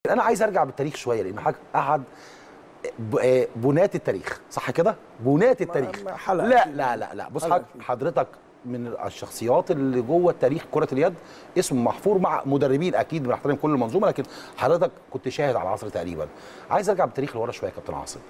لكن انا عايز ارجع بالتاريخ شويه لان حضرتك احد ب- آه، بنات التاريخ صح كده بنات التاريخ ما- حلقة لا أكيد. لا لا لا بص حلقة حضرتك- أكيد. حضرتك من الشخصيات اللي جوه تاريخ كره اليد اسمه محفور مع مدربين اكيد بنحترم كل المنظومه لكن حضرتك كنت شاهد على العصر تقريبا عايز ارجع بالتاريخ لورا شويه يا كابتن عاصم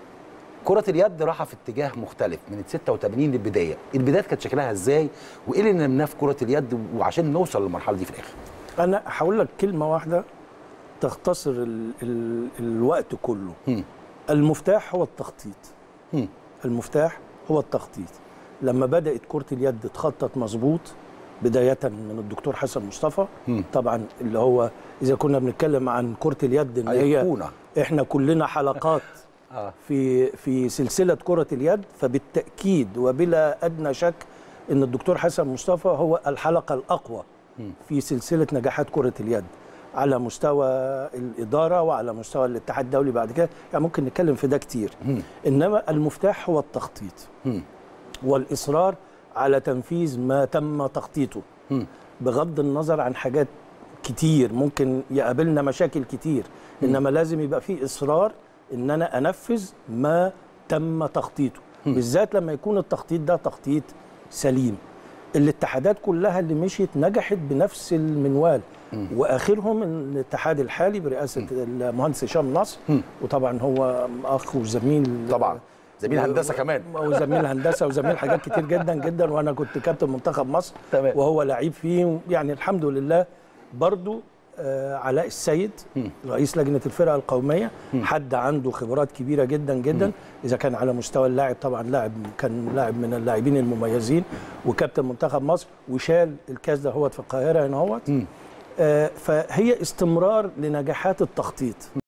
كرة اليد راحة في اتجاه مختلف من ال 86 للبداية، البدايات كانت شكلها ازاي؟ وايه اللي نمناه في كرة اليد وعشان نوصل للمرحلة دي في الآخر؟ انا هقول لك كلمه واحده تختصر ال ال الوقت كله هم. المفتاح هو التخطيط هم. المفتاح هو التخطيط لما بدات كره اليد تخطط مظبوط بدايه من الدكتور حسن مصطفى هم. طبعا اللي هو اذا كنا بنتكلم عن كره اليد ان هي أيقونة احنا كلنا حلقات اه في في سلسله كره اليد فبالتاكيد وبلا ادنى شك ان الدكتور حسن مصطفى هو الحلقه الاقوى مم. في سلسله نجاحات كره اليد على مستوى الاداره وعلى مستوى الاتحاد الدولي بعد كده يعني ممكن نتكلم في ده كتير هم. انما المفتاح هو التخطيط هم. والاصرار على تنفيذ ما تم تخطيطه هم. بغض النظر عن حاجات كتير ممكن يقابلنا مشاكل كتير انما لازم يبقى في اصرار ان انا انفذ ما تم تخطيطه بالذات لما يكون التخطيط ده تخطيط سليم الاتحادات كلها اللي مشيت نجحت بنفس المنوال واخرهم الاتحاد الحالي برئاسه المهندس هشام نصر مم. وطبعا هو اخ وزميل طبعا زميل و- هندسة كمان وزميل هندسه وزميل حاجات كتير جدا جدا وانا كنت كابتن منتخب مصر تمام. وهو لعيب فيه يعني الحمد لله برضو آه علاء السيد مم. رئيس لجنه الفرقه القوميه حد عنده خبرات كبيره جدا جدا اذا كان على مستوى اللاعب طبعا لاعب كان لاعب من اللاعبين المميزين وكابتن منتخب مصر وشال الكاس ده هو في القاهره هنا هوت مم. آه فهي استمرار لنجاحات التخطيط